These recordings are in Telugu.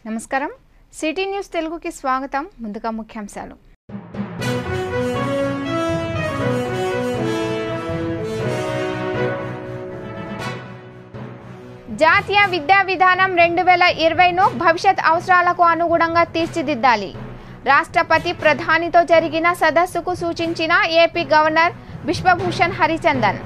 నమస్కారం సిటీ న్యూస్ తెలుగుకి స్వాగతం ముందుగా ముఖ్యాంశాలు జాతీయ విద్యా విధానం రెండు వేల ఇరవైను భవిష్యత్ అవసరాలకు అనుగుణంగా తీర్చిదిద్దాలి రాష్ట్రపతి ప్రధానితో జరిగిన సదస్సుకు సూచించిన ఏపీ గవర్నర్ విశ్వభూషణ్ హరిచందన్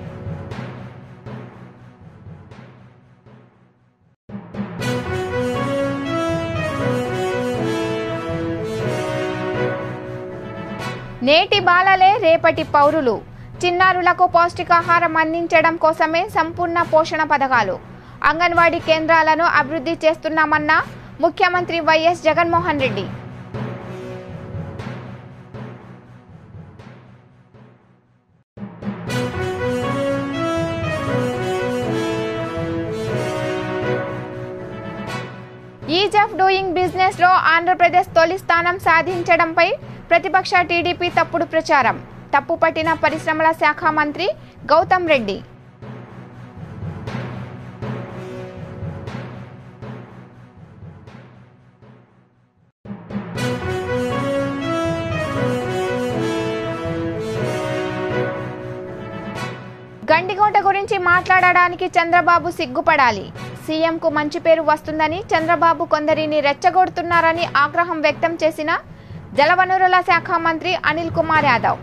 నేటి బాలలే రేపటి పౌరులు చిన్నారులకు పౌష్టికాహారం అందించడం కోసమే సంపూర్ణ పోషణ పథకాలు అంగన్వాడీ కేంద్రాలను అభివృద్ధి చేస్తున్నామన్న ముఖ్యమంత్రి YS Jaganmohan Reddy ease of doing business లో ఆంధ్రప్రదేశ్ తొలి స్థానం సాధించడంపై ప్రతిపక్ష టీడీపీ తప్పుడు ప్రచారం తప్పుపట్టిన పరిశ్రమల శాఖ మంత్రి గౌతమ్ రెడ్డి గండికోట గురించి మాట్లాడడానికి చంద్రబాబు సిగ్గుపడాలి సీఎంకు మంచి పేరు వస్తుందని చంద్రబాబు కొందరిని రెచ్చగొడుతున్నారని ఆగ్రహం వ్యక్తం చేసిన జలవనరుల శాఖ మంత్రి అనిల్ కుమార్ యాదవ్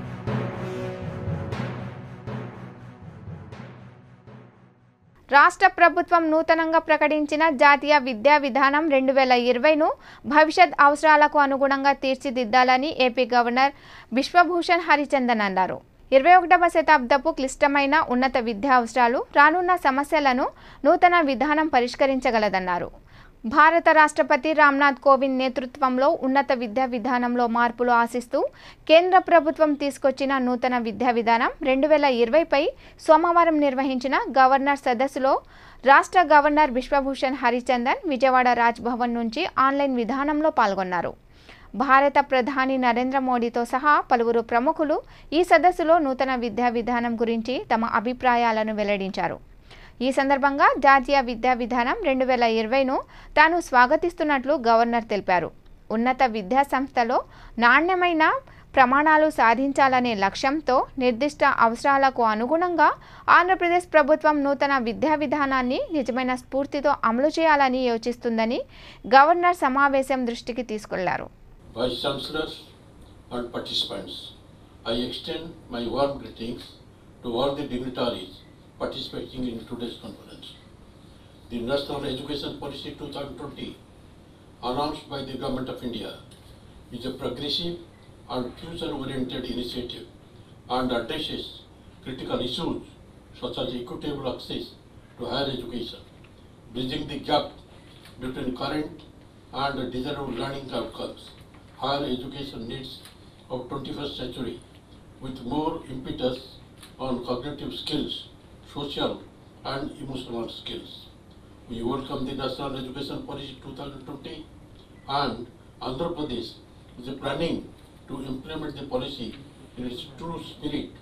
రాష్ట్ర ప్రభుత్వం నూతనంగా ప్రకటించిన జాతీయ విద్యా విధానం రెండు వేల ఇరవైను భవిష్యత్ అవసరాలకు అనుగుణంగా తీర్చిదిద్దాలని ఏపీ గవర్నర్ బిశ్వభూషణ్ హరిచందన్ అన్నారు ఇరవై ఒకటవ శతాబ్దపు క్లిష్టమైన ఉన్నత విద్యా అవసరాలు రానున్న సమస్యలను నూతన విధానం పరిష్కరించగలదన్నారు భారత రాష్ట్రపతి రామ్నాథ్ కోవింద్ నేతృత్వంలో ఉన్నత విద్యా విధానంలో మార్పులు ఆశిస్తూ కేంద్ర ప్రభుత్వం తీసుకొచ్చిన నూతన విద్యా విధానం రెండు వేల ఇరవైపై సోమవారం నిర్వహించిన గవర్నర్ సదస్సులో రాష్ట్ర గవర్నర్ విశ్వభూషణ్ హరిచందన్ విజయవాడ రాజ్భవన్ నుంచి ఆన్లైన్ విధానంలో పాల్గొన్నారు భారత ప్రధాని నరేంద్ర మోడీతో సహా పలువురు ప్రముఖులు ఈ సదస్సులో నూతన విద్యా విధానం గురించి తమ అభిప్రాయాలను వెల్లడించారు ఈ సందర్భంగా జాతీయ విద్యా విధానం రెండు వేల ఇరవైను తాను స్వాగతిస్తున్నట్లు గవర్నర్ తెలిపారు ఉన్నత విద్యా సంస్థలో నాణ్యమైన ప్రమాణాలు సాధించాలనే లక్ష్యంతో నిర్దిష్ట అవసరాలకు అనుగుణంగా ఆంధ్రప్రదేశ్ ప్రభుత్వం నూతన విద్యా విధానాన్ని నిజమైన స్ఫూర్తితో అమలు చేయాలని యోచిస్తుందని గవర్నర్ సమావేశం దృష్టికి తీసుకెళ్లారు Vice Chancellors and participants, I extend my warm greetings to all the dignitaries participating in today's conference. The National Education Policy 2020 announced by the Government of India is a progressive and future-oriented initiative and addresses critical issues such as equitable access to higher education, bridging the gap between current and desirable learning outcomes, higher education needs of 21st century with more impetus on cognitive skills, social and emotional skills. We welcome the National Education Policy 2020 and Andhra Pradesh is planning to implement the policy in its true spirit,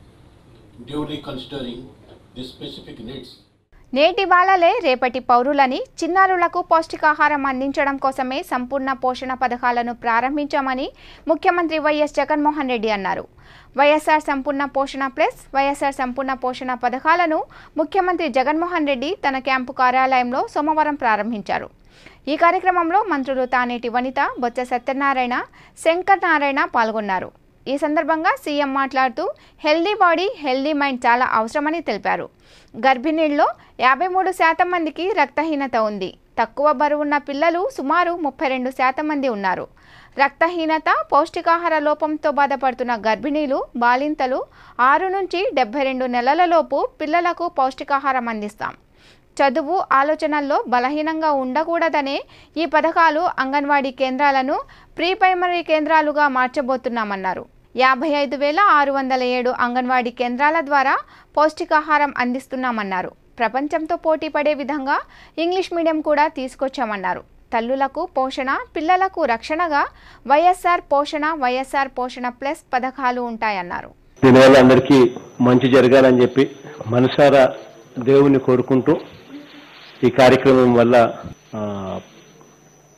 duly considering the specific needs నేటి బాలలే రేపటి పౌరులని చిన్నారులకు పౌష్టికాహారం అందించడం కోసమే సంపూర్ణ పోషణ పథకాలను ప్రారంభించామని ముఖ్యమంత్రి వైఎస్ జగన్మోహన్ రెడ్డి అన్నారు వైఎస్ఆర్ సంపూర్ణ పోషణ ప్లస్ వైఎస్ఆర్ సంపూర్ణ పోషణ పథకాలను ముఖ్యమంత్రి జగన్మోహన్ రెడ్డి తన క్యాంపు కార్యాలయంలో సోమవారం ప్రారంభించారు ఈ కార్యక్రమంలో మంత్రులు తానేటి వనిత బొత్స సత్యనారాయణ శంకర్ నారాయణ పాల్గొన్నారు ఈ సందర్భంగా సీఎం మాట్లాడుతూ హెల్దీ బాడీ హెల్దీ మైండ్ చాలా అవసరమని తెలిపారు గర్భిణీల్లో యాభై మూడు శాతం మందికి రక్తహీనత ఉంది తక్కువ బరువున్న పిల్లలు సుమారు ముప్పై రెండు శాతం మంది ఉన్నారు రక్తహీనత పౌష్టికాహార లోపంతో బాధపడుతున్న గర్భిణీలు బాలింతలు ఆరు నుంచి డెబ్బై రెండు నెలలలోపు పిల్లలకు పౌష్టికాహారం అందిస్తాం చదువు ఆలోచనల్లో బలహీనంగా ఉండకూడదనే ఈ పథకాలు అంగన్వాడీ కేంద్రాలను ప్రీ ప్రైమరీ కేంద్రాలుగా మార్చబోతున్నామన్నారు యాభై ఐదు వేల ఆరు వందల ఏడు అంగన్వాడీ కేంద్రాల ద్వారా పౌష్టికాహారం అందిస్తున్నామన్నారు ప్రపంచంతో పోటీ పడే విధంగా ఇంగ్లీష్ మీడియం కూడా తీసుకొచ్చామన్నారు తల్లులకు పోషణ పిల్లలకు రక్షణగా వైఎస్ఆర్ పోషణ వైఎస్ఆర్ పోషణ ప్లస్ పథకాలు ఉంటాయన్నారు దీనివల్ల అందరికీ మంచి జరగాలని చెప్పి మనసారా దేవుని కోరుకుంటూ ఈ కార్యక్రమం వల్ల ఆ,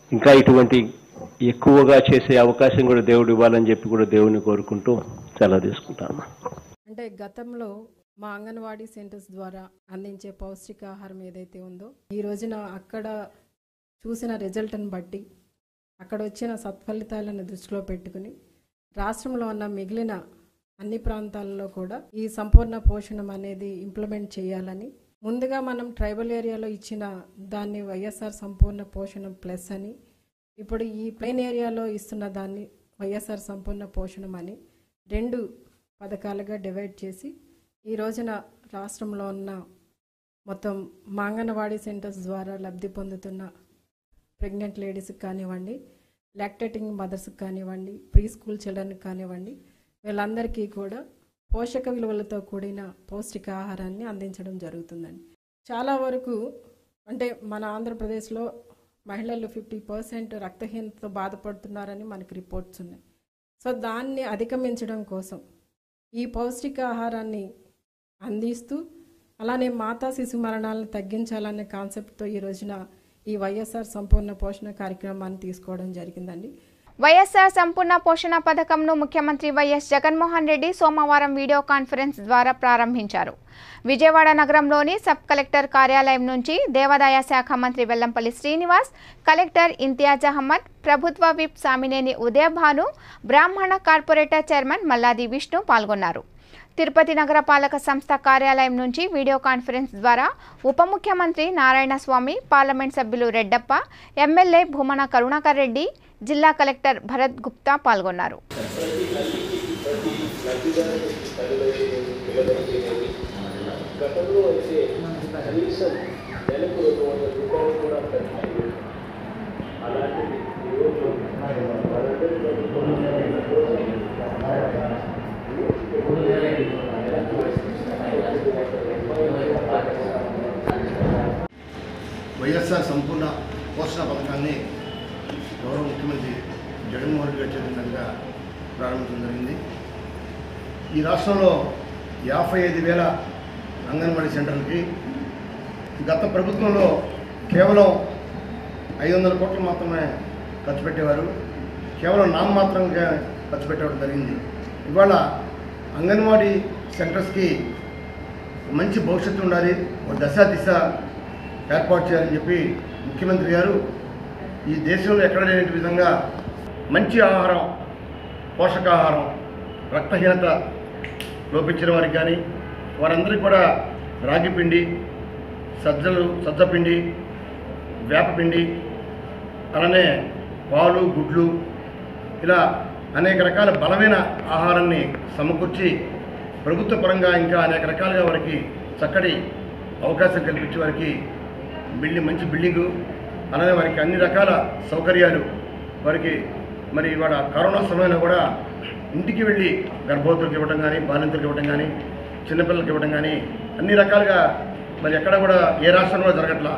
ఇంకా ఇటువంటి ఎక్కువగా చేసే అవకాశం కూడా దేవుడు ఇవ్వాలని చెప్పి కూడా దేవుని కోరుకుంటూ సెలవు తీసుకుంటాను అంటే గతంలో మా అంగన్వాడీ సెంటర్స్ ద్వారా అందించే పౌష్టికాహారం ఏదైతే ఉందో ఈ రోజున అక్కడ చూసిన రిజల్ట్ని బట్టి అక్కడ వచ్చిన సత్ఫలితాలను దృష్టిలో పెట్టుకుని రాష్ట్రంలో ఉన్న మిగిలిన అన్ని ప్రాంతాల్లో కూడా ఈ సంపూర్ణ పోషణం అనేది ఇంప్లిమెంట్ చేయాలని ముందుగా మనం ట్రైబల్ ఏరియాలో ఇచ్చిన దాన్ని వైఎస్ఆర్ సంపూర్ణ పోషణం ప్లస్ అని ఇప్పుడు ఈ ప్లెయిన్ ఏరియాలో ఇస్తున్న దాన్ని వైఎస్ఆర్ సంపూర్ణ పోషణం అని రెండు పథకాలుగా డివైడ్ చేసి ఈ రోజున రాష్ట్రంలో ఉన్న మొత్తం మాంగనవాడి సెంటర్స్ ద్వారా లబ్ధి పొందుతున్న ప్రెగ్నెంట్ లేడీస్కి కానివ్వండి లాక్టేటింగ్ మదర్స్కి కానివ్వండి ప్రీ స్కూల్ చిల్డ్రన్కి కానివ్వండి వీళ్ళందరికీ కూడా పోషక విలువలతో కూడిన పౌష్టికాహారాన్ని అందించడం జరుగుతుందండి చాలా వరకు అంటే మన ఆంధ్రప్రదేశ్లో మహిళలు ఫిఫ్టీ పర్సెంట్ రక్తహీనతతో బాధపడుతున్నారని మనకి రిపోర్ట్స్ ఉన్నాయి సో దాన్ని అధిగమించడం కోసం ఈ పౌష్టికాహారాన్ని అందిస్తూ అలానే మాతా శిశు మరణాలను తగ్గించాలనే కాన్సెప్ట్తో ఈ రోజున ఈ వైఎస్ఆర్ సంపూర్ణ పోషణ కార్యక్రమాన్ని తీసుకోవడం జరిగిందండి వైఎస్ఆర్ సంపూర్ణ పోషణ పథకంను ముఖ్యమంత్రి వైఎస్ జగన్మోహన్ రెడ్డి సోమవారం వీడియో కాన్ఫరెన్స్ ద్వారా ప్రారంభించారు విజయవాడ నగరంలోని సబ్ కలెక్టర్ కార్యాలయం నుంచి దేవాదాయ శాఖ మంత్రి వెల్లంపల్లి శ్రీనివాస్ కలెక్టర్ ఇంతియాజ్ అహ్మద్ ప్రభుత్వ విప్ సామినేని ఉదయభాను బ్రాహ్మణ కార్పొరేటర్ చైర్మన్ మల్లాది విష్ణు పాల్గొన్నారు తిరుపతి నగరపాలక సంస్థ కార్యాలయం నుంచి వీడియో కాన్ఫరెన్స్ ద్వారా ఉప ముఖ్యమంత్రి నారాయణస్వామి పార్లమెంట్ సభ్యులు రెడ్డప్ప ఎమ్మెల్యే భూమన కరుణాకర్ రెడ్డి జిల్లా కలెక్టర్ భరత్ గుప్తా పాల్గొన్నారు వైఎస్ఆర్ సంపూర్ణ పోషణ పథకాన్ని గౌరవ ముఖ్యమంత్రి జగన్మోహన్ రెడ్డి గారు చేతులుగా ప్రారంభించడం జరిగింది ఈ రాష్ట్రంలో యాభై ఐదు వేల అంగన్వాడీ సెంటర్లకి గత ప్రభుత్వంలో కేవలం ఐదు వందల కోట్లు మాత్రమే ఖర్చు పెట్టేవారు కేవలం నామమాత్రంగా ఖర్చు పెట్టడం జరిగింది ఇవాళ అంగన్వాడీ సెంటర్స్కి మంచి భవిష్యత్తు ఉండాలి ఒక దశ దిశ ఏర్పాటు చేయాలని చెప్పి ముఖ్యమంత్రి గారు ఈ దేశంలో ఎక్కడ లేని విధంగా మంచి ఆహారం పోషకాహారం రక్తహీనత లోపించిన వారికి కానీ వారందరికీ కూడా రాగి పిండి సజ్జలు సజ్జపిండి వేపపిండి అలానే పాలు గుడ్లు ఇలా అనేక రకాల బలమైన ఆహారాన్ని సమకూర్చి ప్రభుత్వ పరంగా ఇంకా అనేక రకాలుగా వారికి చక్కటి అవకాశం కల్పించే వారికి బిల్డింగ్ మంచి బిల్డింగు అలానే వారికి అన్ని రకాల సౌకర్యాలు వారికి మరి ఇవాళ కరోనా సమయంలో కూడా ఇంటికి వెళ్ళి గర్భవతులకు ఇవ్వడం కానీ బాలింతలకు ఇవ్వడం కానీ చిన్నపిల్లలకు ఇవ్వడం కానీ అన్ని రకాలుగా మరి ఎక్కడ కూడా ఏ రాష్ట్రంలో జరగట్లా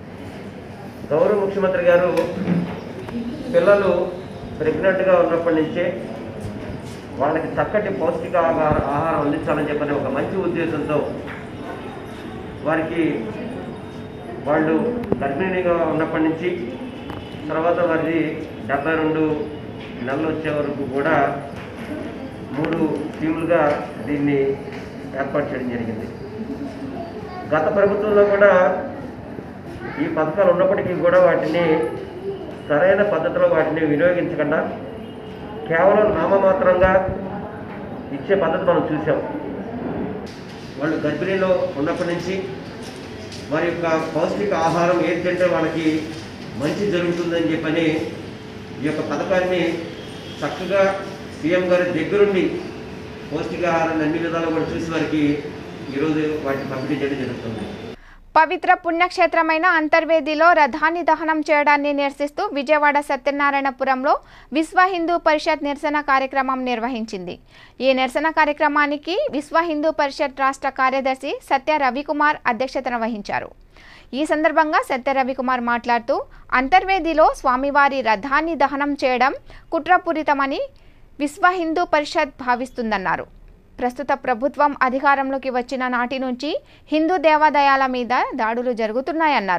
గౌరవ ముఖ్యమంత్రి గారు పిల్లలు ప్రెగ్నెంట్గా ఉన్నప్పటి నుంచే వాళ్ళకి చక్కటి పౌష్టిక ఆహార ఆహారం అందించాలని చెప్పని ఒక మంచి ఉద్దేశంతో వారికి వాళ్ళు గర్భిణీగా ఉన్నప్పటి నుంచి తర్వాత వారిది డెబ్బై రెండు నెలలు వచ్చే వరకు కూడా మూడు స్కీములుగా దీన్ని ఏర్పాటు చేయడం జరిగింది గత ప్రభుత్వంలో కూడా ఈ పథకాలు ఉన్నప్పటికీ కూడా వాటిని సరైన పద్ధతిలో వాటిని వినియోగించకుండా కేవలం నామమాత్రంగా ఇచ్చే పద్ధతి మనం చూసాం వాళ్ళు గర్భిణీలో ఉన్నప్పటి నుంచి వారి యొక్క పౌష్టిక ఆహారం ఏది తింటే వాళ్ళకి మంచి జరుగుతుందని చెప్పని ఈ యొక్క పథకాన్ని చక్కగా సీఎం గారి దగ్గరుండి పౌష్టికాహారాన్ని అన్ని విధాలు కూడా చూసి వారికి ఈరోజు వాటిని పంపిణీ చేయడం జరుగుతుంది పవిత్ర పుణ్యక్షేత్రమైన అంతర్వేదిలో రథాన్ని దహనం చేయడాన్ని నిరసిస్తూ విజయవాడ సత్యనారాయణపురంలో విశ్వ హిందూ పరిషత్ నిరసన కార్యక్రమం నిర్వహించింది ఈ నిరసన కార్యక్రమానికి విశ్వ హిందూ పరిషత్ రాష్ట్ర కార్యదర్శి సత్య రవికుమార్ అధ్యక్షతన వహించారు ఈ సందర్భంగా సత్య రవికుమార్ మాట్లాడుతూ అంతర్వేదిలో స్వామివారి రథాన్ని దహనం చేయడం కుట్రపూరితమని విశ్వ హిందూ పరిషత్ భావిస్తుందన్నారు ప్రస్తుత ప్రభుత్వం అధికారంలోకి వచ్చిన నాటి నుంచి హిందూ దేవాలయాల మీద దాడులు జరుగుతున్నాయన్నారు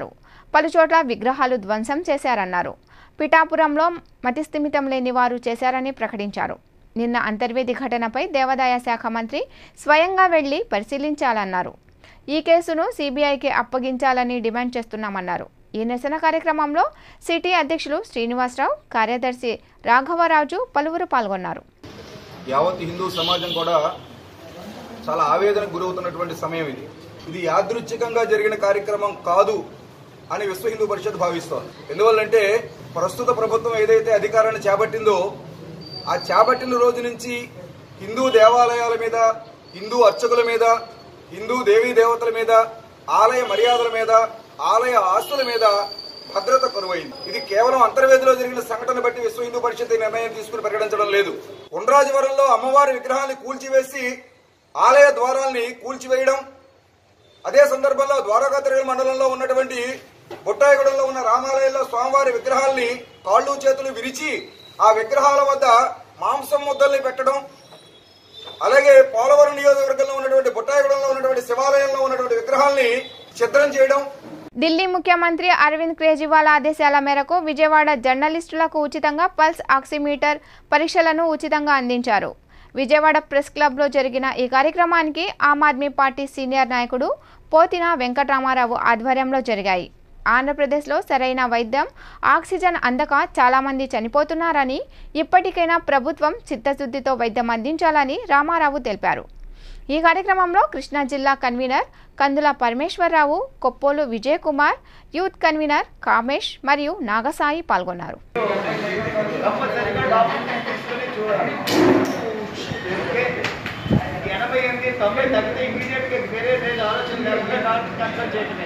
పలుచోట్ల విగ్రహాలు ధ్వంసం చేశారన్నారు పిఠాపురంలో మతిస్థిమితం లేని వారు చేశారని ప్రకటించారు నిన్న అంతర్వేది ఘటనపై దేవాదాయ శాఖ మంత్రి స్వయంగా వెళ్లి పరిశీలించాలన్నారు ఈ కేసును సిబిఐకి అప్పగించాలని డిమాండ్ చేస్తున్నామన్నారు ఈ నిరసన కార్యక్రమంలో సిటీ అధ్యక్షులు శ్రీనివాసరావు కార్యదర్శి రాఘవరాజు పలువురు పాల్గొన్నారు యావత్ హిందూ సమాజం కూడా చాలా ఆవేదనకు గురవుతున్నటువంటి సమయం ఇది ఇది యాదృచ్ఛికంగా జరిగిన కార్యక్రమం కాదు అని విశ్వ హిందూ పరిషత్ భావిస్తోంది ఎందువల్లంటే ప్రస్తుత ప్రభుత్వం ఏదైతే అధికారాన్ని చేపట్టిందో ఆ చేపట్టిన రోజు నుంచి హిందూ దేవాలయాల మీద హిందూ అర్చకుల మీద హిందూ దేవీ దేవతల మీద ఆలయ మర్యాదల మీద ఆలయ ఆస్తుల మీద భద్రత కరువైంది ఇది కేవలం అంతర్వేదిలో జరిగిన సంఘటన బట్టి విశ్వ హిందూ పరిషత్ ఈ నిర్ణయం తీసుకుని ప్రకటించడం లేదు ఉండ్రాజవరంలో అమ్మవారి విగ్రహాన్ని కూల్చివేసి ఆలయ ద్వారాల్ని కూల్చివేయడం అదే సందర్భంలో ద్వారకాతిరిగల మండలంలో ఉన్నటువంటి బుట్టాయిగూడెంలో ఉన్న రామాలయంలో స్వామివారి విగ్రహాల్ని కాళ్ళు చేతులు విరిచి ఆ విగ్రహాల వద్ద మాంసం ముద్దల్ని పెట్టడం అలాగే పోలవరం నియోజకవర్గంలో ఉన్నటువంటి బుట్టాయిగూడెంలో ఉన్నటువంటి శివాలయంలో ఉన్నటువంటి విగ్రహాల్ని ఛిద్రం చేయడం ఢిల్లీ ముఖ్యమంత్రి అరవింద్ కేజ్రీవాల్ ఆదేశాల మేరకు విజయవాడ జర్నలిస్టులకు ఉచితంగా పల్స్ ఆక్సిమీటర్ పరీక్షలను ఉచితంగా అందించారు విజయవాడ ప్రెస్ క్లబ్లో జరిగిన ఈ కార్యక్రమానికి ఆమ్ ఆద్మీ పార్టీ సీనియర్ నాయకుడు పోతిన వెంకటరామారావు ఆధ్వర్యంలో జరిగాయి ఆంధ్రప్రదేశ్లో సరైన వైద్యం ఆక్సిజన్ అందక చాలామంది చనిపోతున్నారని ఇప్పటికైనా ప్రభుత్వం చిత్తశుద్ధితో వైద్యం అందించాలని రామారావు తెలిపారు ఈ కార్యక్రమంలో కృష్ణా జిల్లా convener Kandula Parameswararao Koppolu Vijay Kumar youth convener Kamesh మరియు నాగసాయి పాల్గొన్నారు కంపల్సరీగా డాక్యుమెంట్ తీసుకొని చూడాలి ఓకే ఎనభై ఎనిమిది తొంభై తగ్గితే ఇమీడియట్గా వేరే రేజ్ ఆలోచన లేకుండా డాక్టర్ కన్సల్ట్ చేయటమే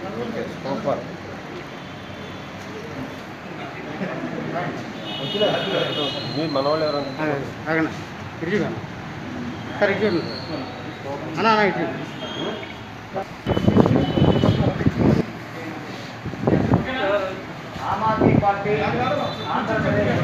ఆగనా ఇటు సార్ ఇటు అన్నా అన్న ఇటు ఆమ్ ఆద్మీ పార్టీ ఆంధ్రప్రదేశ్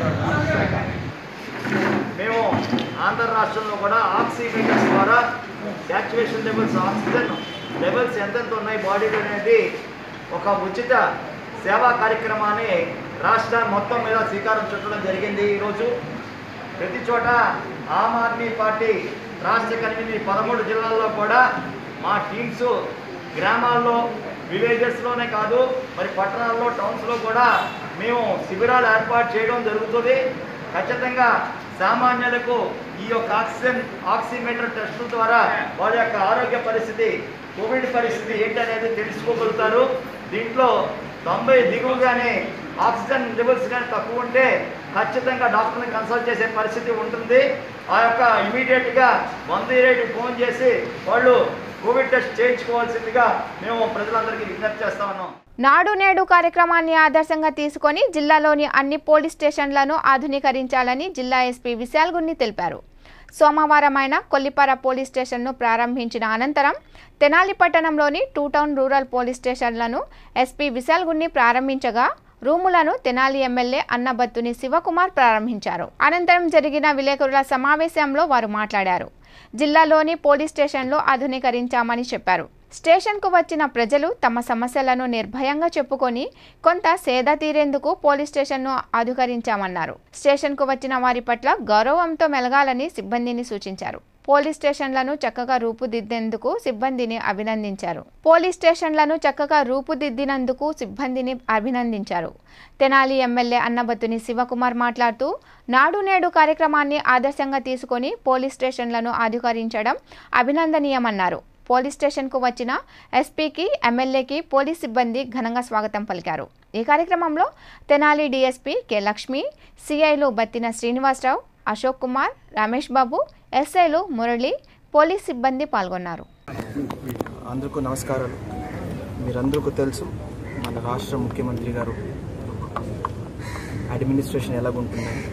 మేము ఆంధ్ర రాష్ట్రంలో కూడా ఆక్సిమీటర్స్ ద్వారా శాచురేషన్ లెవెల్స్ ఆక్సిజన్ లెవెల్స్ ఎంతెంత ఉన్నాయి బాడీలో అనేది ఒక ఉచిత సేవా కార్యక్రమాన్ని రాష్ట్ర మొత్తం మీద శ్రీకారం చుట్టడం జరిగింది ఈరోజు ప్రతి చోట ఆమ్ ఆద్మీ పార్టీ రాష్ట్ర కన్వీనర్ పదమూడు జిల్లాల్లో కూడా మా టీమ్స్ గ్రామాల్లో విలేజెస్లోనే కాదు మరి పట్టణాల్లో టౌన్స్లో కూడా మేము శిబిరాలు ఏర్పాటు చేయడం జరుగుతుంది ఖచ్చితంగా సామాన్యులకు ఈ యొక్క ఆక్సిజన్ ఆక్సిమీటర్ టెస్టుల ద్వారా వాళ్ళ యొక్క ఆరోగ్య పరిస్థితి కోవిడ్ పరిస్థితి ఏంటనేది తెలుసుకోగలుగుతారు దీంట్లో తొంభై దిగువగానే ఆక్సిజన్ లెవెల్స్ కానీ తక్కువ ఉంటే ఖచ్చితంగా డాక్టర్ని కన్సల్ట్ చేసే పరిస్థితి ఉంటుంది ఆ యొక్క ఇమీడియట్గా వన్ జీరో ఫోన్ చేసి వాళ్ళు కోవిడ్ టెస్ట్ చేయించుకోవాల్సిందిగా మేము ప్రజలందరికీ విజ్ఞప్తి చేస్తా ఉన్నాం నాడు నేడు కార్యక్రమాన్ని ఆదర్శంగా తీసుకొని జిల్లాలోని అన్ని పోలీస్ స్టేషన్లను ఆధునీకరించాలని జిల్లా ఎస్పీ విశాల్ గున్ని తెలిపారు సోమవారం ఆయన కొల్లిపార పోలీస్ స్టేషన్ను ప్రారంభించిన అనంతరం తెనాలి పట్టణంలోని టూ టౌన్ రూరల్ పోలీస్ స్టేషన్లను ఎస్పీ విశాల్ గున్ని ప్రారంభించగా రూములను తెనాలి ఎమ్మెల్యే అన్నబత్తుని శివకుమార్ ప్రారంభించారు అనంతరం జరిగిన విలేకరుల సమావేశంలో వారు మాట్లాడారు జిల్లాలోని పోలీస్ స్టేషన్లు ఆధునీకరించామని చెప్పారు స్టేషన్కు వచ్చిన ప్రజలు తమ సమస్యలను నిర్భయంగా చెప్పుకొని కొంత సేద తీరేందుకు పోలీస్ స్టేషన్ను ఆధుకరించామన్నారు స్టేషన్కు వచ్చిన వారి పట్ల గౌరవంతో మెలగాలని సిబ్బందిని సూచించారు పోలీస్ స్టేషన్లను చక్కగా రూపుదిద్దేందుకు సిబ్బందిని అభినందించారు పోలీస్ స్టేషన్లను చక్కగా రూపుదిద్దినందుకు సిబ్బందిని అభినందించారు తెనాలి ఎమ్మెల్యే అన్నబత్తుని శివకుమార్ మాట్లాడుతూ నాడు నేడు కార్యక్రమాన్ని ఆదర్శంగా తీసుకొని పోలీస్ స్టేషన్లను ఆధుకరించడం అభినందనీయమన్నారు పోలీస్ స్టేషన్కు వచ్చిన ఎస్పీకి ఎమ్మెల్యేకి పోలీస్ సిబ్బంది ఘనంగా స్వాగతం పలికారు ఈ కార్యక్రమంలో తెనాలి డీఎస్పీ కె లక్ష్మి సిఐలు బత్తిన శ్రీనివాసరావు అశోక్ కుమార్ రమేష్ బాబు ఎస్ఐలు మురళి పోలీస్ సిబ్బంది పాల్గొన్నారు అందరికీ నమస్కారాలు మీరందరికీ తెలుసు మన రాష్ట్ర ముఖ్యమంత్రి గారు అడ్మినిస్ట్రేషన్ ఎలాగుంటుందని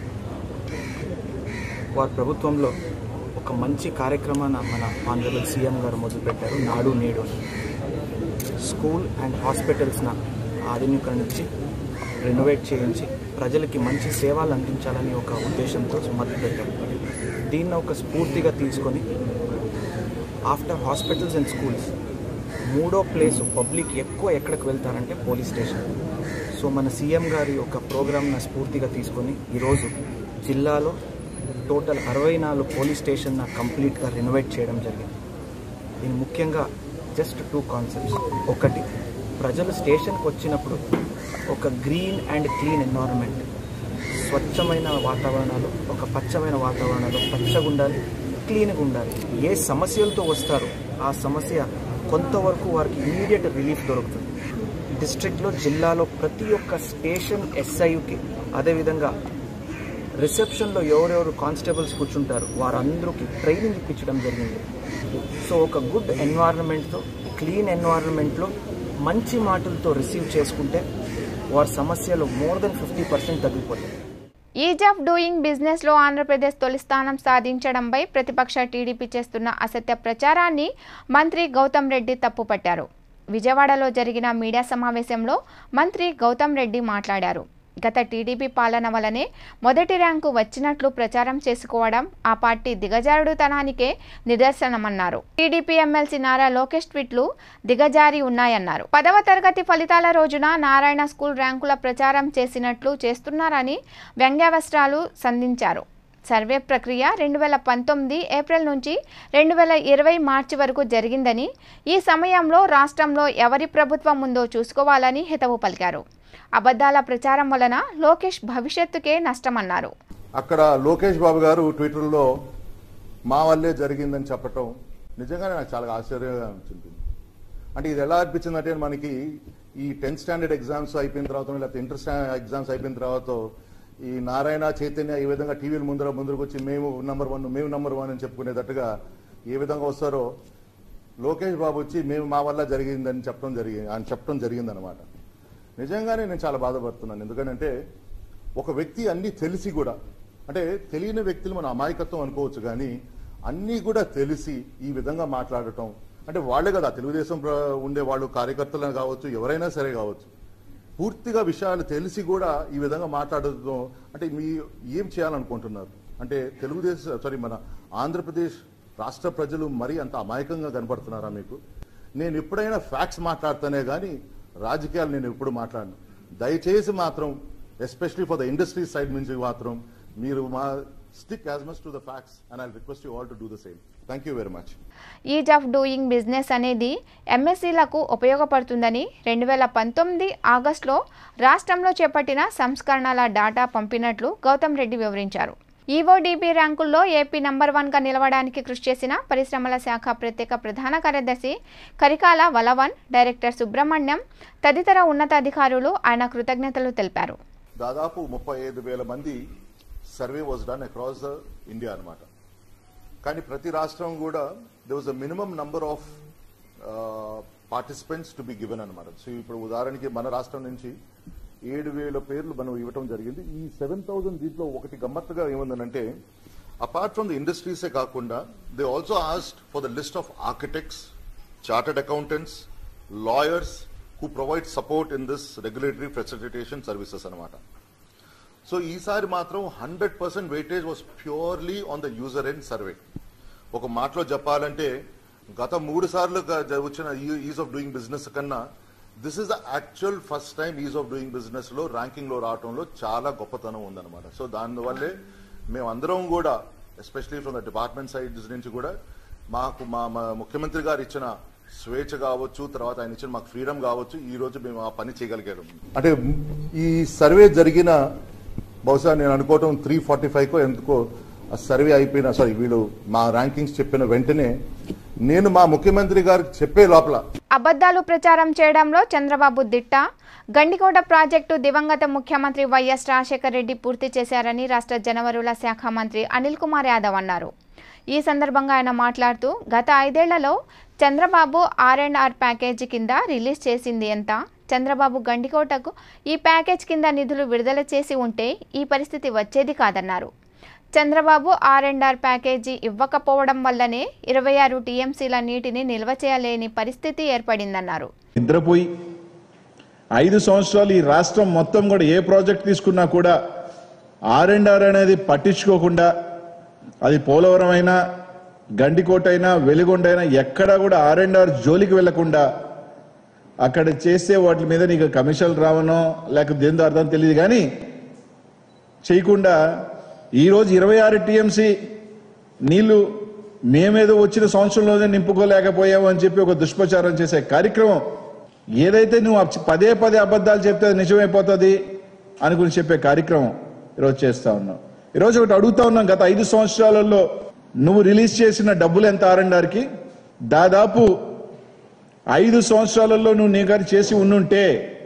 వారి ప్రభుత్వంలో ఒక మంచి కార్యక్రమాన్ని మన ఆనరబుల్ సీఎం గారు మొదలుపెట్టారు నాడు నేడు అని స్కూల్ అండ్ హాస్పిటల్స్న ఆధునీకరించి రెనోవేట్ చేయించి ప్రజలకి మంచి సేవలు అందించాలని ఒక ఉద్దేశంతో మొదలుపెట్టారు దీన్ని ఒక స్ఫూర్తిగా తీసుకొని ఆఫ్టర్ హాస్పిటల్స్ అండ్ స్కూల్స్ మూడో ప్లేస్ పబ్లిక్ ఎక్కువ ఎక్కడికి వెళ్తారంటే పోలీస్ స్టేషన్ సో మన సీఎం గారి యొక్క ప్రోగ్రామ్ను స్ఫూర్తిగా తీసుకొని ఈరోజు జిల్లాలో టోటల్ అరవై నాలుగు పోలీస్ స్టేషన్ కంప్లీట్గా రెనోవేట్ చేయడం జరిగింది దీని ముఖ్యంగా జస్ట్ టూ కాన్సెప్ట్స్ ఒకటి ప్రజలు స్టేషన్కి వచ్చినప్పుడు ఒక గ్రీన్ అండ్ క్లీన్ ఎన్వైరన్మెంట్ స్వచ్ఛమైన వాతావరణాలు ఒక పచ్చమైన వాతావరణాలు పచ్చగా ఉండాలి క్లీన్గా ఉండాలి ఏ సమస్యలతో వస్తారో ఆ సమస్య కొంతవరకు వారికి ఇమీడియట్ రిలీఫ్ దొరుకుతుంది డిస్ట్రిక్ట్లో జిల్లాలో ప్రతి ఒక్క స్టేషన్ ఎస్ఐయుకి అదేవిధంగా రిసెప్షన్లో ఎవరెవరు కానిస్టేబుల్స్ కూర్చుంటారు వారందరికీ ట్రైనింగ్ ఇప్పించడం జరిగింది సో ఒక గుడ్ ఎన్వైరన్మెంట్తో క్లీన్ ఎన్వైరన్మెంట్లో మంచి మాటలతో రిసీవ్ చేసుకుంటే వారి సమస్యలు మోర్ దెన్ ఫిఫ్టీ పర్సెంట్ తగ్గిపోతాయి ఈజ్ ఆఫ్ డూయింగ్ బిజినెస్ లో ఆంధ్రప్రదేశ్ తొలి స్థానం సాధించడంపై ప్రతిపక్ష టీడీపీ చేస్తున్న అసత్య ప్రచారాన్ని మంత్రి గౌతమ్ రెడ్డి తప్పుపట్టారు విజయవాడలో జరిగిన మీడియా సమావేశంలో మంత్రి గౌతమ్ రెడ్డి మాట్లాడారు గత టీడీపీ పాలన వలనే మొదటి ర్యాంకు వచ్చినట్లు ప్రచారం చేసుకోవడం ఆ పార్టీ దిగజారుడుతనానికే నిదర్శనమన్నారు టీడీపీ ఎమ్మెల్సీ నారా లోకేష్ ట్వీట్లు దిగజారి ఉన్నాయన్నారు పదవ తరగతి ఫలితాల రోజున నారాయణ స్కూల్ ర్యాంకుల ప్రచారం చేసినట్లు చేస్తున్నారని వ్యంగ్యావస్త్రాలు సంధించారు సర్వే ప్రక్రియ రెండు వేల పంతొమ్మిది ఏప్రిల్ నుంచి రెండు వేల ఇరవై మార్చి వరకు జరిగిందని ఈ సమయంలో రాష్ట్రంలో ఎవరి ప్రభుత్వం ఉందో చూసుకోవాలని హితవు పలికారు అబద్ధాల ప్రచారం వలన లోకేష్ భవిష్యత్తుకే నష్టమన్నారు అక్కడ లోకేష్ బాబు గారు ట్విట్టర్లో మా వల్లే జరిగిందని చెప్పటం నిజంగానే నాకు చాలా ఆశ్చర్యంగా అనిపించింది అంటే ఇది ఎలా అనిపించింది అంటే మనకి ఈ టెన్త్ స్టాండర్డ్ ఎగ్జామ్స్ అయిపోయిన తర్వాత లేకపోతే ఇంటర్ ఎగ్జామ్స్ అయిపోయిన తర్వాత ఈ నారాయణ చైతన్య ఈ విధంగా టీవీల ముందర ముందరకు వచ్చి మేము నంబర్ వన్ మేము నంబర్ వన్ అని చెప్పుకునేటట్టుగా ఏ విధంగా వస్తారో లోకేష్ బాబు వచ్చి మేము మా వల్ల జరిగిందని చెప్పడం జరిగింది అని చెప్పడం జరిగిందనమాట నిజంగానే నేను చాలా బాధపడుతున్నాను ఎందుకంటే ఒక వ్యక్తి అన్ని తెలిసి కూడా అంటే తెలియని వ్యక్తులు మన అమాయకత్వం అనుకోవచ్చు కానీ అన్నీ కూడా తెలిసి ఈ విధంగా మాట్లాడటం అంటే వాళ్ళే కదా తెలుగుదేశం ప్ర- ఉండే వాళ్ళు కార్యకర్తలను కావచ్చు ఎవరైనా సరే కావచ్చు పూర్తిగా విషయాలు తెలిసి కూడా ఈ విధంగా మాట్లాడటం అంటే మీ ఏం చేయాలనుకుంటున్నారు అంటే తెలుగుదేశం సారీ మన ఆంధ్రప్రదేశ్ రాష్ట్ర ప్రజలు మరీ అంత అమాయకంగా కనపడుతున్నారా మీకు నేను ఎప్పుడైనా ఫ్యాక్ట్స్ మాట్లాడితేనే కానీ రాజకీయాలు నేను ఎప్పుడు మాట్లాడను దయచేసి మాత్రం especially for the industry side నుంచి మాత్రం మీరు మా stick as much to the facts and I request you all to do the same thank you very much ease of doing business అనేది ఎంఎస్సీలకు ఉపయోగపడుతుందని రెండు వేల పంతొమ్మిది ఆగస్టులో రాష్ట్రంలో చేపట్టిన సంస్కరణల డాటా పంపినట్లు గౌతమ్ రెడ్డి వివరించారు ఈఓడిబి ర్యాంకుల్లో ఏపీ నంబర్ వన్గా నిలవడానికి కృషి చేసిన పరిశ్రమల శాఖ ప్రత్యేక ప్రధాన కార్యదర్శి కరికాల వలవన్ డైరెక్టర్ సుబ్రహ్మణ్యం తదితర ఉన్నతాధికారులు ఆయన కృతజ్ఞతలు తెలిపారు దాదాపు ముప్పై ఐదు వేల మంది survey was done across the India అన్నమాట కానీ ప్రతి రాష్ట్రం కూడా they was a minimum number of participants to be given అనమాట సో ఇప్పుడు ఉదాహరణకి మన రాష్ట్రం నుంచి ఏడు వేల పేర్లు మనం ఇవ్వటం జరిగింది ఈ సెవెన్ థౌసండ్ దీంట్లో ఒకటి గమ్మత్తుగా ఏముందనంటే అపార్ట్ ఫ్రమ్ ద ఇండస్ట్రీసే కాకుండా they also asked for the list of architects chartered accountants lawyers who provide support in this regulatory facilitation services అనమాట సో ఈసారి మాత్రం hundred percent weightage was purely on the user end survey ఒక మాటలో చెప్పాలంటే గత మూడు సార్లు గ- జ- వచ్చిన ఈజ్ ఆఫ్ డూయింగ్ బిజినెస్ కన్నా this is the actual first time ease of doing business లో ర్యాంకింగ్ లో రావడంలో చాలా గొప్పతనం ఉందన్నమాట సో దానివల్లే మేమందరం కూడా especially from the department side నుంచి కూడా మాకు మా మా ముఖ్యమంత్రి గారు ఇచ్చిన స్వేచ్ఛ కావచ్చు తర్వాత ఆయన ఇచ్చిన మాకు ఫ్రీడమ్ కావచ్చు ఈ రోజు మేము ఆ పని చేయగలిగాం అంటే ఈ సర్వే జరిగిన బహుశా నేను అనుకోవటం త్రీ ఫార్టీ ఫైవ్కో ఎందుకో ఆ సర్వే అయిపోయిన సారీ వీళ్ళు మా ర్యాంకింగ్స్ చెప్పిన వెంటనే నేను మా ముఖ్యమంత్రి గారికి చెప్పే లోపల అబద్ధాలు ప్రచారం చేయడంలో చంద్రబాబు దిట్ట గండికోట ప్రాజెక్టు దివంగత ముఖ్యమంత్రి వైఎస్ రాజశేఖర రెడ్డి పూర్తి చేశారని రాష్ట్ర జనవరుల శాఖ మంత్రి అనిల్ కుమార్ యాదవ్ అన్నారు ఈ సందర్భంగా ఆయన మాట్లాడుతూ గత ఐదేళ్లలో Chandrababu R and R package కింద రిలీజ్ చేసింది ఎంత చంద్రబాబు గండికోటకు ఈ ప్యాకేజ్ కింద నిధులు విడుదల చేసి ఉంటే ఈ పరిస్థితి వచ్చేది కాదన్నారు Chandrababu R and R package ఇవ్వకపోవడం వల్లనే ఇరవై ఆరు టీఎంసీల నీటిని నిల్వ చేయలేని పరిస్థితి ఏర్పడిందన్నారు నిద్రపోయి ఐదు సంవత్సరాలు ఈ రాష్ట్రం మొత్తం కూడా ఏ ప్రాజెక్ట్ తీసుకున్నా కూడా ఆర్ అండ్ ఆర్ అనేది పట్టించుకోకుండా అది పోలవరం అయినా గండికోటైనా వెలుగొండైనా ఎక్కడా కూడా ఆర్ అండ్ ఆర్ జోలికి వెళ్లకుండా అక్కడ చేసే వాటి మీద నీకు కమిషన్లు రావనో లేకపోతే దేంతో అర్థం తెలియదు కానీ చేయకుండా ఈరోజు ఇరవై ఆరు టీఎంసీ నీళ్లు మేమేదో వచ్చిన సంవత్సరంలోనే నింపుకోలేకపోయాము అని చెప్పి ఒక దుష్ప్రచారం చేసే కార్యక్రమం ఏదైతే నువ్వు అబ్- పదే పదే అబద్ధాలు చెప్తే అది నిజమైపోతుంది అనుకుని చెప్పే కార్యక్రమం ఈరోజు చేస్తా ఉన్నాం ఈరోజు ఒకటి అడుగుతా ఉన్నాం గత ఐదు సంవత్సరాలలో నువ్వు రిలీజ్ చేసిన డబ్బులు ఎంత ఆర్ఎండ్ఆర్కి దాదాపు ఐదు సంవత్సరాలలో నువ్వు నీ గారు చేసి ఉండుంటే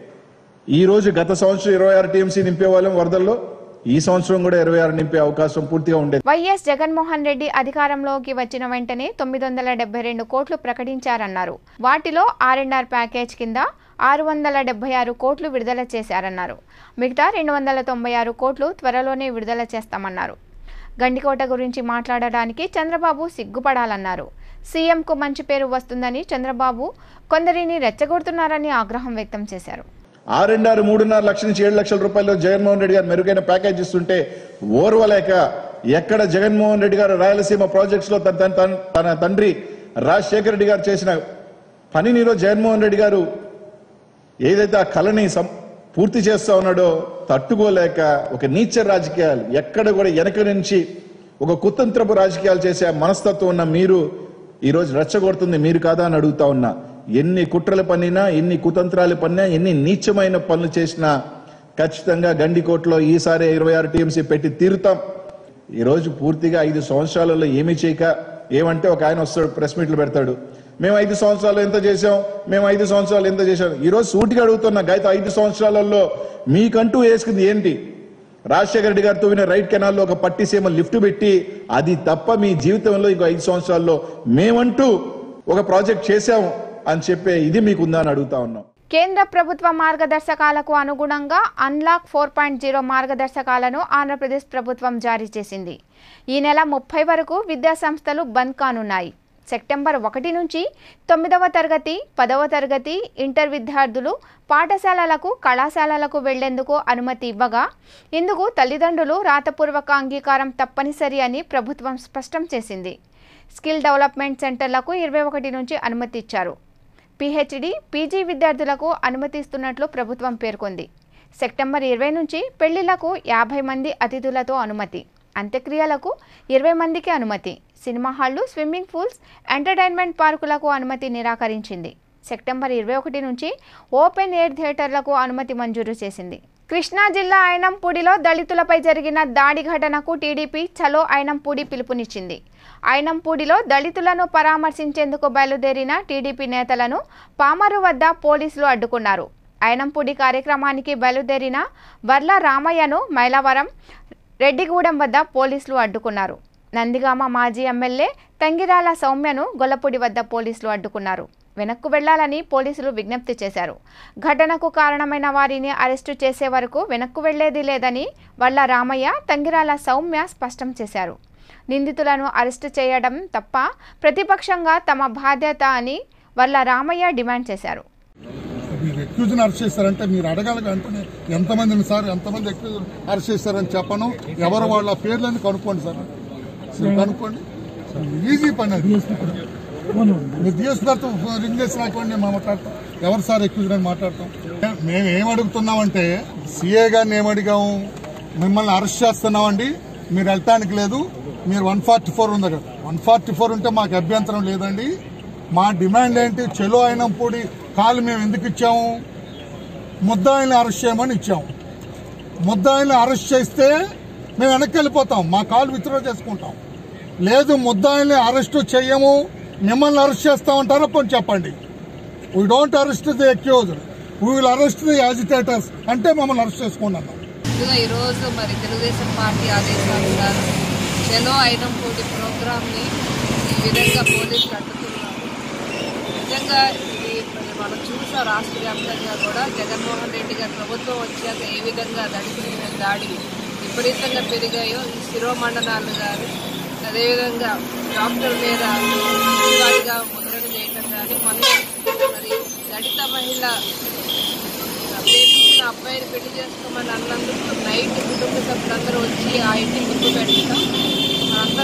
ఈ రోజు గత సంవత్సరం ఇరవై ఆరు టీఎంసీ నింపేవాళ్ళం వరదల్లో ఈ సంవత్సరం కూడా ఇరవై ఆరు నింపే అవకాశం పూర్తిగా ఉండేది వైఎస్ జగన్మోహన్ రెడ్డి అధికారంలోకి వచ్చిన వెంటనే తొమ్మిది వందల డెబ్బై రెండు కోట్లు ప్రకటించారన్నారు వాటిలో ఆర్ఎండ్ఆర్ ప్యాకేజ్ కింద ఆరు వందల డెబ్బై ఆరు కోట్లు విడుదల చేశారన్నారు మిగతా రెండు వందల తొంభై ఆరు కోట్లు త్వరలోనే విడుదల చేస్తామన్నారు గండికోట గురించి మాట్లాడడానికి చంద్రబాబు సిగ్గుపడాలన్నారు సీఎంకు మంచి పేరు వస్తుందని చంద్రబాబు కొందరిని రెచ్చగొడుతున్నారని ఆగ్రహం వ్యక్తం చేశారు ఆర్ అండ్ ఆరు మూడున్నర లక్షల నుంచి ఏడు లక్షల రూపాయలు జగన్మోహన్ రెడ్డి గారు మెరుగైన ప్యాకేజ్ ఇస్తుంటే ఓర్వలేక ఎక్కడ జగన్మోహన్ రెడ్డి గారు రాయలసీమ ప్రాజెక్ట్స్ లో తన తన- తన తండ్రి రాజశేఖర రెడ్డి గారు చేసిన పనిని ఈరోజు జగన్మోహన్ రెడ్డి గారు ఏదైతే ఆ కళని సం- పూర్తి చేస్తా ఉన్నాడో తట్టుకోలేక ఒక నీచ రాజకీయాలు ఎక్కడ కూడా వెనక నుంచి ఒక కుతంత్రపు రాజకీయాలు చేసే ఆ మనస్తత్వం ఉన్న మీరు ఈరోజు రెచ్చగొడుతుంది మీరు కాదా అని అడుగుతా ఉన్నా ఎన్ని కుట్రలు పన్నినా ఎన్ని కుతంత్రాలు పన్నినా ఎన్ని నీచమైన పనులు చేసినా ఖచ్చితంగా గండికోటలో ఈసారి ఇరవై ఆరు టీఎంసీ పెట్టి తీరుతాం ఈరోజు పూర్తిగా ఐదు సంవత్సరాలలో ఏమీ చేయక ఏమంటే ఒక ఆయన వస్తాడు ప్రెస్ మీట్లు పెడతాడు మేము ఐదు సంవత్సరాలు ఎంత చేసాం మేము ఐదు సంవత్సరాలు ఎంత చేసాం ఈరోజు సూటిగా అడుగుతున్నా గత ఐదు సంవత్సరాలలో మీకంటూ వేసుకుంది ఏంటి రాజశేఖర రెడ్డి గారితో విన రైట్ కెనాల్లో ఒక పట్టిసీమ లిఫ్ట్ పెట్టి అది తప్ప మీ జీవితంలో ఇంకో ఐదు సంవత్సరాల్లో మేమంటూ ఒక ప్రాజెక్ట్ చేశాము అని చెప్పే ఇది మీకుందా అని అడుగుతా ఉన్నాం కేంద్ర ప్రభుత్వ మార్గదర్శకాలకు అనుగుణంగా అన్లాక్ ఫోర్ పాయింట్ జీరో మార్గదర్శకాలను ఆంధ్రప్రదేశ్ ప్రభుత్వం జారీ చేసింది ఈ నెల ముప్పై వరకు విద్యాసంస్థలు బంద్ కానున్నాయి సెప్టెంబర్ ఒకటి నుంచి తొమ్మిదవ తరగతి పదవ తరగతి ఇంటర్ విద్యార్థులు పాఠశాలలకు కళాశాలలకు వెళ్లేందుకు అనుమతి ఇవ్వగా ఇందుకు తల్లిదండ్రులు రాతపూర్వక అంగీకారం తప్పనిసరి అని ప్రభుత్వం స్పష్టం చేసింది స్కిల్ డెవలప్మెంట్ సెంటర్లకు ఇరవై ఒకటి నుంచి అనుమతి ఇచ్చారు పిహెచ్డి పీజీ విద్యార్థులకు అనుమతిస్తున్నట్లు ప్రభుత్వం పేర్కొంది సెప్టెంబర్ ఇరవై నుంచి పెళ్లిళ్లకు యాభై మంది అతిథులతో అనుమతి అంత్యక్రియలకు ఇరవై మందికి అనుమతి సినిమా హాళ్లు స్విమ్మింగ్ పూల్స్ ఎంటర్టైన్మెంట్ పార్కులకు అనుమతి నిరాకరించింది సెప్టెంబర్ ఇరవై ఒకటి నుంచి ఓపెన్ ఎయిర్ థియేటర్లకు అనుమతి మంజూరు చేసింది కృష్ణా జిల్లా ఐనంపూడిలో దళితులపై జరిగిన దాడి ఘటనకు టీడీపీ చలో ఐనంపూడి పిలుపునిచ్చింది ఐనంపూడిలో దళితులను పరామర్శించేందుకు బయలుదేరిన టీడీపీ నేతలను పామరు వద్ద పోలీసులు అడ్డుకున్నారు ఐనంపూడి కార్యక్రమానికి బయలుదేరిన వర్ల రామయ్యను మైలవరం రెడ్డిగూడెం వద్ద పోలీసులు అడ్డుకున్నారు నందిగామ మాజీ ఎమ్మెల్యే తంగిరాల సౌమ్యను గొల్లపూడి వద్ద పోలీసులు అడ్డుకున్నారు వెనక్కు వెళ్లాలని పోలీసులు విజ్ఞప్తి చేశారు ఘటనకు కారణమైన వారిని అరెస్టు చేసే వరకు వెనక్కు వెళ్లేది లేదని వల్ల రామయ్య తంగిరాల సౌమ్య స్పష్టం చేశారు నిందితులను అరెస్టు చేయడం తప్ప ప్రతిపక్షంగా తమ బాధ్యత అని వల్ల రామయ్య డిమాండ్ చేశారు మీరు ఎక్యూజ్ని అరెస్ట్ చేశారంటే మీరు అడగాలి అంటే ఎంతమందిని సార్ ఎంతమంది ఎక్యూజ్ అరెస్ట్ చేశారని చెప్పను ఎవరు వాళ్ళ పేర్లని కనుక్కోండి సార్ మీరు కనుక్కోండి ఈజీ పని అది మీరు డిఎస్పీ గారితో రింగ్ చేసి నాకోండి మేము మాట్లాడతాం ఎవరు సార్ ఎక్యూజ్ అని మాట్లాడతాం మేము ఏం అడుగుతున్నామంటే సిఏ గారిని ఏం అడిగాము మిమ్మల్ని అరెస్ట్ చేస్తున్నామండి మీరు వెళ్ళటానికి లేదు మీరు వన్ ఫార్టీ ఫోర్ ఉంది కదా వన్ ఫార్టీ ఫోర్ ఉంటే మాకు అభ్యంతరం లేదండి మా డిమాండ్ ఏంటి చెలో అయినంపూడి కాలు మేము ఎందుకు ఇచ్చాము ముద్దాయిల్ని అరెస్ట్ చేయమని ఇచ్చాము ముద్దాయిల్ని అరెస్ట్ చేస్తే మేము వెనక్కి వెళ్ళిపోతాం మా కాలు విత్డ్రా చేసుకుంటాం లేదు ముద్దాయిల్ని అరెస్ట్ చేయము మిమ్మల్ని అరెస్ట్ చేస్తామంటారా పోనీ చెప్పండి we don't arrest the accuse we will arrest the agitators అంటే మమ్మల్ని అరెస్ట్ చేసుకున్నాను ముందుగా ఈరోజు మరి తెలుగుదేశం పార్టీ ఆదేశానుసారం చలో ఐనంపూడి ప్రోగ్రామ్ని ఈ విధంగా పోలీసులు అడ్డుకున్నారు నిజంగా ఇది మరి మనం చూసాం రాష్ట్ర వ్యాప్తంగా కూడా జగన్మోహన్ రెడ్డి గారి ప్రభుత్వం వచ్చాక ఏ విధంగా దళితుల మీద దాడి విపరీతంగా పెరిగాయో ఈ శిరోమండనాలు గారు అదేవిధంగా డాక్టర్ మీద వారిగా ముద్రణ చేయటం కానీ మొన్న మరి దళిత మహిళ ప్రేమించిన అబ్బాయిని పెళ్లి చేసుకోమని అన్నందుకు నైట్ కుటుంబ సభ్యులందరూ వచ్చి ఆ ఇంటి ముందు పెట్టడం మనందరూ చూసాం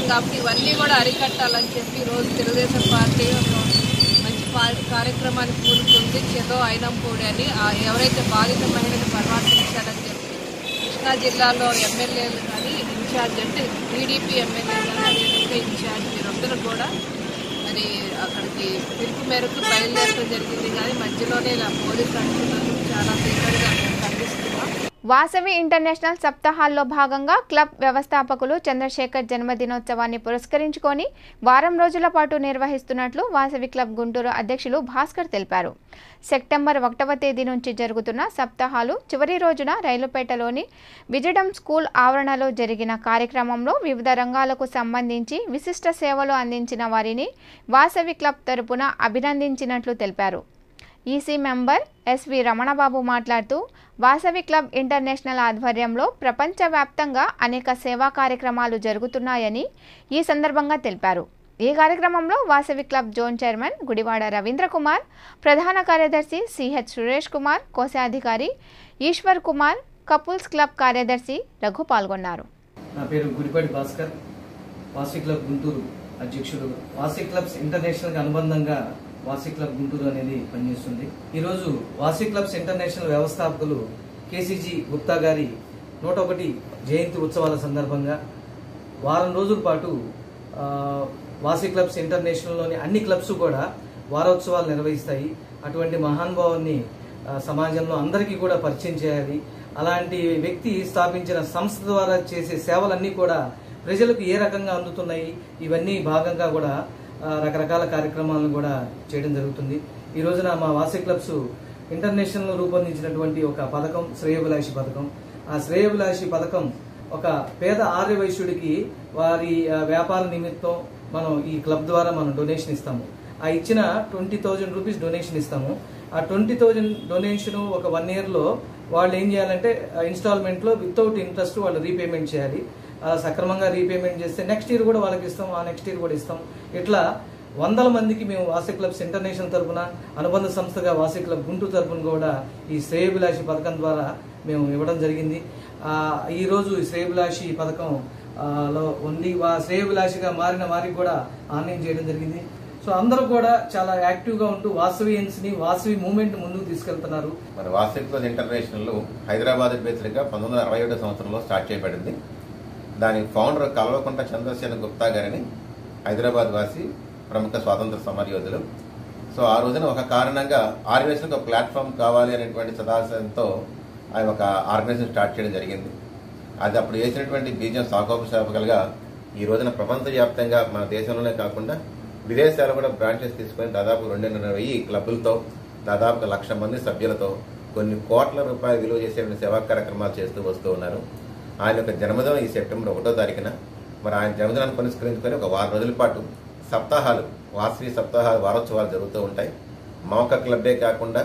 చూస్తున్నాం కాబట్టి ఇవన్నీ కూడా అరికట్టాలని చెప్పి ఈ రోజు తెలుగుదేశం పార్టీ ఒక మంచి పా- కార్యక్రమానికి పూనుకుంది చెదో అయినంపూడి అని ఆ ఎవరైతే బాధిత మహిళను పరామర్శించారని చెప్పి కృష్ణా జిల్లాలో ఎమ్మెల్యేలు కానీ ఇన్ఛార్జ్ అంటే టీడీపీ ఎమ్మెల్యేలు కానీ అదేవిధంగా ఇన్ఛార్జ్ వీరందరూ కూడా మరి అక్కడికి పిలుపు మేరకు బయలుదేరడం జరిగింది కానీ మధ్యలోనే ఇలా పోలీసులు అంటున్నారు చాలా తీవ్రంగా మేము ఖండిస్తున్నాం వాసవి ఇంటర్నేషనల్ సప్తాహాల్లో భాగంగా క్లబ్ వ్యవస్థాపకులు చంద్రశేఖర్ జన్మదినోత్సవాన్ని పురస్కరించుకొని వారం రోజుల పాటు నిర్వహిస్తున్నట్లు వాసవి క్లబ్ గుంటూరు అధ్యక్షులు భాస్కర్ తెలిపారు సెప్టెంబర్ ఒకటవ తేదీ నుంచి జరుగుతున్న సప్తాహాలు చివరి రోజున రైలుపేటలోని విజడం స్కూల్ ఆవరణలో జరిగిన కార్యక్రమంలో వివిధ రంగాలకు సంబంధించి విశిష్ట సేవలు అందించిన వారిని వాసవి క్లబ్ తరపున అభినందించినట్లు తెలిపారు ఈసీ మెంబర్ ఎస్వి రమణబాబు మాట్లాడుతూ వాసవి క్లబ్ ఇంటర్నేషనల్ ఆధ్వర్యంలో ప్రపంచవ్యాప్తంగా అనేక సేవా కార్యక్రమాలు జరుగుతున్నాయని ఈ సందర్భంగా తెలిపారు ఈ కార్యక్రమంలో Vasavi club zone chairman Gudivada Ravindra Kumar ప్రధాన కార్యదర్శి సిహెచ్ సురేష్ కుమార్ కోశాధికారి ఈశ్వర్ కుమార్ కపుల్స్ క్లబ్ కార్యదర్శి రఘు పాల్గొన్నారు నా పేరు గుడిపాటి భాస్కర్ వాసి క్లబ్ గుంటూరు అధ్యక్షుడు వాసి క్లబ్స్ ఇంటర్నేషనల్ కి అనుబంధంగా వాసి క్లబ్ గుంటూరు అనేది పనిచేస్తుంది ఈరోజు వాసి క్లబ్స్ ఇంటర్నేషనల్ వ్యవస్థాపకులు కేసీజీ గుప్తా గారి నూట ఒకటి జయంతి ఉత్సవాల సందర్భంగా వారం రోజుల పాటు ఆ, వాసి క్లబ్స్ ఇంటర్నేషనల్లోని అన్ని క్లబ్స్ కూడా వారోత్సవాలు నిర్వహిస్తాయి అటువంటి మహానుభావుని ఆ, సమాజంలో అందరికీ కూడా పరిచయం చేయాలి అలాంటి వ్యక్తి స్థాపించిన సంస్థ ద్వారా చేసే సేవలన్నీ కూడా ప్రజలకు ఏ రకంగా అందుతున్నాయి ఇవన్నీ భాగంగా కూడా ఆ, రకరకాల కార్యక్రమాలను కూడా చేయడం జరుగుతుంది ఈ రోజున మా వాసి క్లబ్స్ ఇంటర్నేషనల్ రూపొందించినటువంటి ఒక పథకం శ్రేయోభిలాషి పథకం ఆ శ్రేయోభిలాషి పథకం ఒక పేద ఆర్య వైశ్యుడికి వారి ఆ, వ్యాపార నిమిత్తం మనం ఈ క్లబ్ ద్వారా మనం డొనేషన్ ఇస్తాము ఆ ఇచ్చిన ట్వంటీ థౌజండ్ రూపీస్ డొనేషన్ ఇస్తాము ఆ ట్వంటీ థౌజండ్ డొనేషన్ ఒక వన్ ఇయర్లో వాళ్ళు ఏం చేయాలంటే ఇన్స్టాల్మెంట్లో వితౌట్ ఇంట్రెస్ట్ వాళ్ళు రీపేమెంట్ చేయాలి అలా సక్రమంగా రీపేమెంట్ చేస్తే నెక్స్ట్ ఇయర్ కూడా వాళ్ళకి ఇస్తాం ఆ నెక్స్ట్ ఇయర్ కూడా ఇస్తాం ఇట్లా వందల మందికి మేము వాసి క్లబ్స్ ఇంటర్నేషనల్ తరపున అనుబంధ సంస్థగా వాసి క్లబ్ గుంటూరు తరపున కూడా ఈ శ్రేయభిలాషి పథకం ద్వారా మేము ఇవ్వడం జరిగింది ఆ, ఈ రోజు ఈ శ్రేయభిలాషి పథకం ఆ, లో ఉంది వా- శ్రేయభిలాషిగా మారిన వారికి కూడా ఆన్లైన్ చేయడం జరిగింది సో అందరూ కూడా చాలా యాక్టివ్ గా ఉంటూ వాసవియన్స్ ని వాసవి మూవ్మెంట్ ముందుకు తీసుకెళ్తున్నారు మరి వాసవి క్లబ్ ఇంటర్నేషనల్ హైదరాబాద్ బేస్డ్గా పంతొమ్మిది వందల అరవై ఒకటో సంవత్సరంలో స్టార్ట్ చేయబడింది దాని ఫౌండర్ కల్వకుంట చంద్రసేన గుప్తా గారిని హైదరాబాద్ వాసి ప్రముఖ స్వాతంత్ర సమరయోధులు సో ఆ రోజున ఒక కారణంగా ఆర్యవేశ్లకు ఒక ప్లాట్ఫామ్ కావాలి అనేటువంటి సదాశయంతో ఆయన ఒక ఆర్గనైజేషన్ స్టార్ట్ చేయడం జరిగింది అది అప్పుడు వేసినటువంటి బీజం సాకోపశాపకలుగా ఈ రోజున ప్రపంచవ్యాప్తంగా మన దేశంలోనే కాకుండా విదేశాలు కూడా బ్రాంచెస్ తీసుకొని దాదాపు రెండున్నర వెయ్యి క్లబ్బులతో దాదాపు లక్ష మంది సభ్యులతో కొన్ని కోట్ల రూపాయలు విలువ చేసేటువంటి సేవా కార్యక్రమాలు చేస్తూ వస్తూ ఉన్నారు ఆయన యొక్క జన్మదినం ఈ సెప్టెంబర్ ఒకటో తారీఖున మరి ఆయన జన్మదినాన్ని పురస్కరించుకొని ఒక వారం రోజుల పాటు సప్తాహాలు వాసవి సప్తాహాలు వారోత్సవాలు జరుగుతూ ఉంటాయి మౌక క్లబ్బే కాకుండా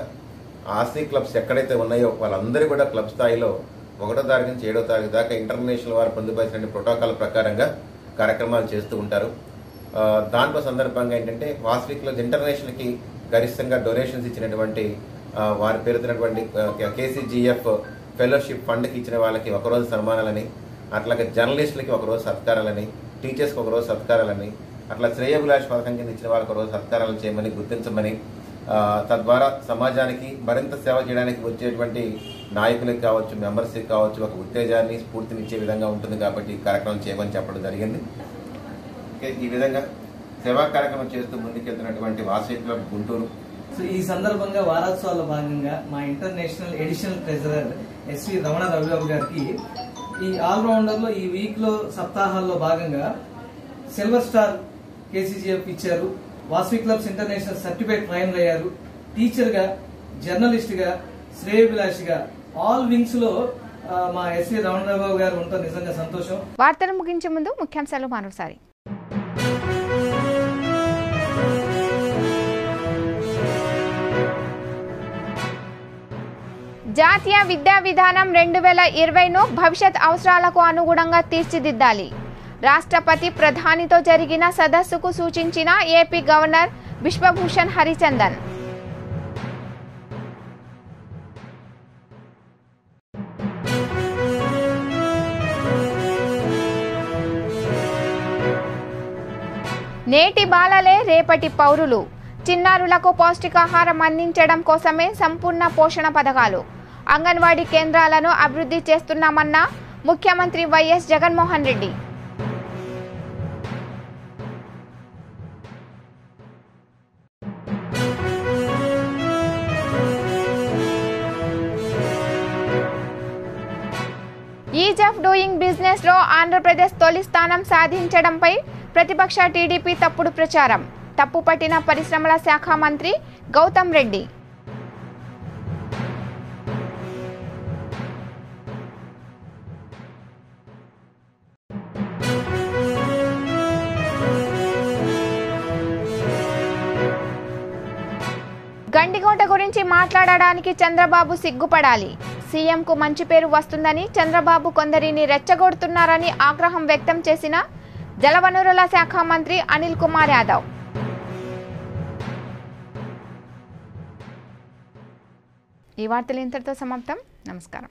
ఆసీ క్లబ్స్ ఎక్కడైతే ఉన్నాయో వాళ్ళందరూ కూడా క్లబ్ స్థాయిలో ఒకటో తారీఖు నుంచి ఏడో తారీఖు దాకా ఇంటర్నేషనల్ వారు పొందుపరిచిన ప్రోటోకాల్ ప్రకారంగా కార్యక్రమాలు చేస్తూ ఉంటారు ఆ, దాంట్లో సందర్భంగా ఏంటంటే వాసవి క్లబ్స్ ఇంటర్నేషనల్కి గరిష్టంగా డొనేషన్స్ ఇచ్చినటువంటి ఆ, వారి పేరుతున్నటువంటి కేసీజీఎఫ్ ఫెలోషిప్ ఫండ్కి ఇచ్చిన వాళ్ళకి ఒకరోజు సన్మానాలని అట్లాగే జర్నలిస్టులకి ఒకరోజు సత్కారాలని టీచర్స్కి ఒకరోజు సత్కారాలని అట్లా శ్రేయభిలాష్ పథకం కింద ఇచ్చిన వాళ్ళకి ఒకరోజు సత్కారాలు చేయమని గుర్తించమని ఆ, తద్వారా సమాజానికి మరింత సేవ చేయడానికి వచ్చేటువంటి నాయకులకు కావచ్చు మెంబర్స్కి కావచ్చు ఒక ఉత్తేజాన్ని స్ఫూర్తినిచ్చే విధంగా ఉంటుంది కాబట్టి ఈ కార్యక్రమం చేయమని చెప్పడం జరిగింది ఓకే, ఈ విధంగా సేవా కార్యక్రమం చేస్తూ ముందుకెళ్తున్నటువంటి వాసవి క్లబ్ గుంటూరు సో ఈ సందర్భంగా వారోత్సవాల భాగంగా మా international additional treasurer SV Ramana Ravibabu గారికి ఈ ఆల్రౌండర్ లో ఈ వీక్ లో సప్తాహాల్లో భాగంగా సిల్వర్ స్టార్ కేసీజీఎఫ్ ఇచ్చారు Vasavi clubs international certificate trainer అయ్యారు టీచర్ గా జర్నలిస్ట్ గా శ్రేయభిలాషిగా ఆల్ వింగ్స్ లో ఆ, మా ఎస్వి రమణరావు గారు ఉండటం నిజంగా సంతోషం వార్తలు ముగించే ముందు ముఖ్యాంశాలు మరోసారి జాతీయ విద్యా విధానం రెండు వేల ఇరవైను భవిష్యత్ అవసరాలకు అనుగుణంగా తీర్చిదిద్దాలి రాష్ట్రపతి ప్రధానితో జరిగిన సదస్సుకు సూచించిన ఏపీ గవర్నర్ విశ్వభూషణ్ హరిచందన్ నేటి బాలలే రేపటి పౌరులు చిన్నారులకు పౌష్టికాహారం అందించడం కోసమే సంపూర్ణ పోషణ పథకాలు అంగన్వాడీ కేంద్రాలను అభివృద్ధి చేస్తున్నామన్న ముఖ్యమంత్రి YS Jaganmohan Reddy ease of doing business లో ఆంధ్రప్రదేశ్ తొలి స్థానం సాధించడంపై ప్రతిపక్ష టీడీపీ తప్పుడు ప్రచారం తప్పుపట్టిన పరిశ్రమల శాఖ మంత్రి గౌతమ్ రెడ్డి గండికోట గురించి మాట్లాడడానికి చంద్రబాబు సిగ్గుపడాలి సీఎంకు మంచి పేరు వస్తుందని చంద్రబాబు కొందరిని రెచ్చగొడుతున్నారని ఆగ్రహం వ్యక్తం చేసిన జలవనరుల శాఖ మంత్రి అనిల్ కుమార్ యాదవ్ ఈ వార్తలు ఇంతటితో సమాప్తం నమస్కారం